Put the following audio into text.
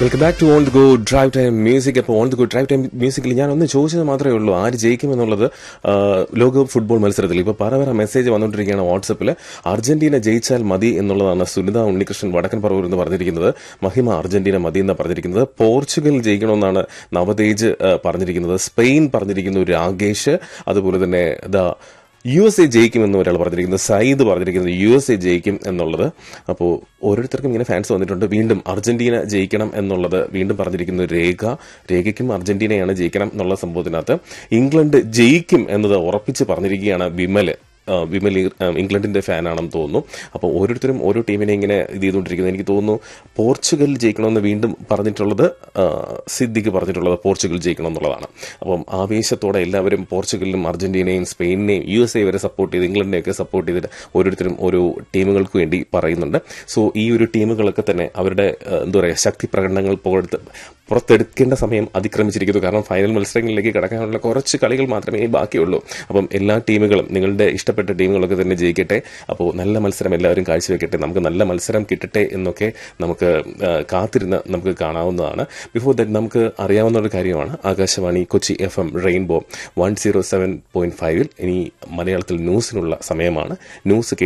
welcome back to on the go drive time music അപ്പോൾ on the go drive time മ്യൂസിക്കിൽ ഞാൻ ഒന്ന് ചോദിച്ചത് മാത്രമേ ഉള്ളൂ ആര് ജയിക്കും എന്നുള്ളത് ആ, ലോക ഫുട്ബോൾ മത്സരത്തിൽ ഇപ്പോൾ പല പല മെസ്സേജ് വന്നുകൊണ്ടിരിക്കുകയാണ് വാട്സപ്പിൽ അർജന്റീന ജയിച്ചാൽ മതി എന്നുള്ളതാണ് സുനിത ഉണ്ണികൃഷ്ണൻ വടക്കൻ പറവൂർ എന്ന് പറഞ്ഞിരിക്കുന്നത് മഹിമ അർജന്റീന മതി എന്ന് പറഞ്ഞിരിക്കുന്നത് പോർച്ചുഗൽ ജയിക്കണമെന്നാണ് നവതേജ് ആ, പറഞ്ഞിരിക്കുന്നത് സ്പെയിൻ പറഞ്ഞിരിക്കുന്നു രാകേഷ് അതുപോലെ തന്നെ ദ യു എസ് എ ജയിക്കുമെന്ന് ഒരാൾ പറഞ്ഞിരിക്കുന്നത് സയ്യിദ് പറഞ്ഞിരിക്കുന്നത് യു എസ് എ ജയിക്കും എന്നുള്ളത് അപ്പോൾ ഓരോരുത്തർക്കും ഇങ്ങനെ ഫാൻസ് വന്നിട്ടുണ്ട് വീണ്ടും അർജന്റീന ജയിക്കണം എന്നുള്ളത് വീണ്ടും പറഞ്ഞിരിക്കുന്നു രേഖ രേഖയ്ക്കും അർജന്റീനയാണ് ജയിക്കണം എന്നുള്ള സംഭവത്തിനകത്ത് ഇംഗ്ലണ്ട് ജയിക്കും എന്നത് ഉറപ്പിച്ച് പറഞ്ഞിരിക്കുകയാണ് വിമല് ആ, വിമൽ ഈ- ആ, ഇംഗ്ലണ്ടിന്റെ ഫാനാണെന്ന് തോന്നുന്നു അപ്പോൾ ഓരോരുത്തരും ഓരോ ടീമിനെ ഇങ്ങനെ ഇത് ചെയ്തുകൊണ്ടിരിക്കുന്നത് എനിക്ക് തോന്നുന്നു പോർച്ചുഗൽ ജയിക്കണമെന്ന് വീണ്ടും പറഞ്ഞിട്ടുള്ളത് ആ, സിദ്ദിഖ് പറഞ്ഞിട്ടുള്ളത് പോർച്ചുഗൽ ജയിക്കണം എന്നുള്ളതാണ് അപ്പം ആവേശത്തോടെ എല്ലാവരും പോർച്ചുഗലിനും അർജന്റീനയും സ്പെയിനിനെയും യു എസ് എ വരെ സപ്പോർട്ട് ചെയ്ത് ഇംഗ്ലണ്ടിനെയൊക്കെ സപ്പോർട്ട് ചെയ്തിട്ട് ഓരോരുത്തരും ഓരോ ടീമുകൾക്ക് വേണ്ടി പറയുന്നുണ്ട് സോ ഈ ഒരു ടീമുകളൊക്കെ തന്നെ അവരുടെ ആ, എന്താ പറയുക ശക്തി പ്രകടനങ്ങൾ പുറത്ത് പുറത്തെടുക്കേണ്ട സമയം അതിക്രമിച്ചിരിക്കുന്നു കാരണം ഫൈനൽ മത്സരങ്ങളിലേക്ക് കടക്കാനുള്ള കുറച്ച് കളികൾ മാത്രമേ ബാക്കിയുള്ളൂ അപ്പം എല്ലാ ടീമുകളും നിങ്ങളുടെ ഇഷ്ടപ്പെട്ട ടീമുകളൊക്കെ തന്നെ ജയിക്കട്ടെ അപ്പോൾ നല്ല മത്സരം എല്ലാവരും കാഴ്ചവെക്കട്ടെ നമുക്ക് നല്ല മത്സരം കിട്ടട്ടെ എന്നൊക്കെ നമുക്ക് ആ, കാത്തിരുന്ന് നമുക്ക് കാണാവുന്നതാണ് ബിഫോർ ദറ്റ് നമുക്ക് അറിയാവുന്ന ഒരു കാര്യമാണ് Akashvani Kochi F M rainbow one zero seven point ഫൈവിൽ ഇനി മലയാളത്തിൽ ന്യൂസിനുള്ള സമയമാണ് ന്യൂസ്